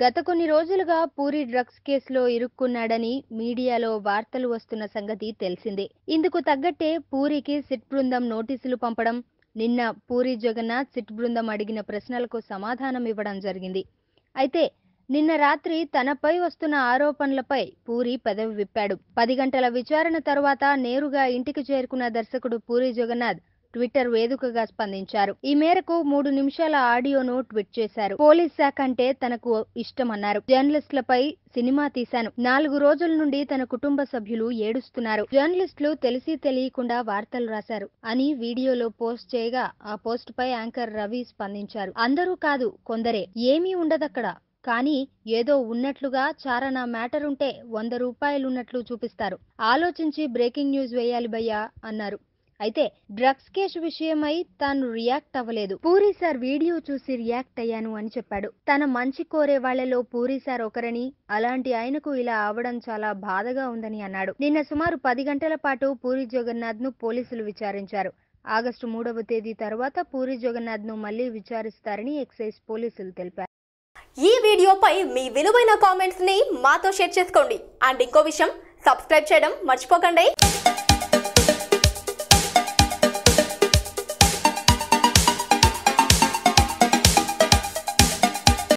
గత కొన్ని రోజులుగా పూరి డ్రగ్స్ కేసులో ఇరుక్కున్నాడని మీడియాలో వార్తలు వస్తున్న సంగతి తెలిసిందే ఇందుకు తగ్గట్టే పూరికి సిట్ బృందం నోటీసులు పంపడం నిన్న పూరి జగన్నాథ్ సిట్ బృందం అడిగిన ప్రశ్నలకు సమాధానం ఇవ్వడం జరిగింది అయితే నిన్న రాత్రి తనపై వస్తున్న ఆరోపణలపై పూరి పెదవి విప్పాడు పది గంటల విచారణ తర్వాత నేరుగా ఇంటికి చేరుకున్న దర్శకుడు పూరి జగన్నాథ్ ట్విట్టర్ వేదికగా స్పందించారు ఈ మేరకు మూడు నిమిషాల ఆడియోను ట్వీట్ చేశారు పోలీస్ శాఖ అంటే తనకు ఇష్టమన్నారు జర్నలిస్టులపై సినిమా తీశాను నాలుగు రోజుల నుండి తన కుటుంబ సభ్యులు ఏడుస్తున్నారు జర్నలిస్టులు తెలిసి తెలియకుండా వార్తలు రాశారు అని వీడియోలో పోస్ట్ చేయగా ఆ పోస్ట్ పై యాంకర్ రవి స్పందించారు అందరూ కాదు కొందరే ఏమీ ఉండదక్కడ కానీ ఏదో ఉన్నట్లుగా చారనా మ్యాటర్ ఉంటే వంద రూపాయలున్నట్లు చూపిస్తారు ఆలోచించి బ్రేకింగ్ న్యూస్ వేయాలి భయ్యా అన్నారు అయితే డ్రగ్స్ కేసు విషయమై తాను రియాక్ట్ అవ్వలేదు పూరి సార్ వీడియో చూసి రియాక్ట్ అయ్యాను అని చెప్పాడు తన మంచి కోరే వాళ్లలో పూరి సార్ ఒకరని అలాంటి ఆయనకు ఇలా అవడం చాలా బాధగా ఉందని అన్నాడు నిన్న సుమారు పది గంటల పాటు పూరి జగన్నాథ్ ను పోలీసులు విచారించారు ఆగస్టు మూడవ తేదీ తర్వాత పూరి జగన్నాథ్ ను మళ్లీ విచారిస్తారని ఎక్సైజ్ పోలీసులు తెలిపారు ఈ వీడియోపై మీ విలువైన కామెంట్స్ ని మాతో షేర్ చేసుకోండి అండ్ ఇంకో విషయం సబ్స్క్రైబ్ చేయడం మర్చిపోకండి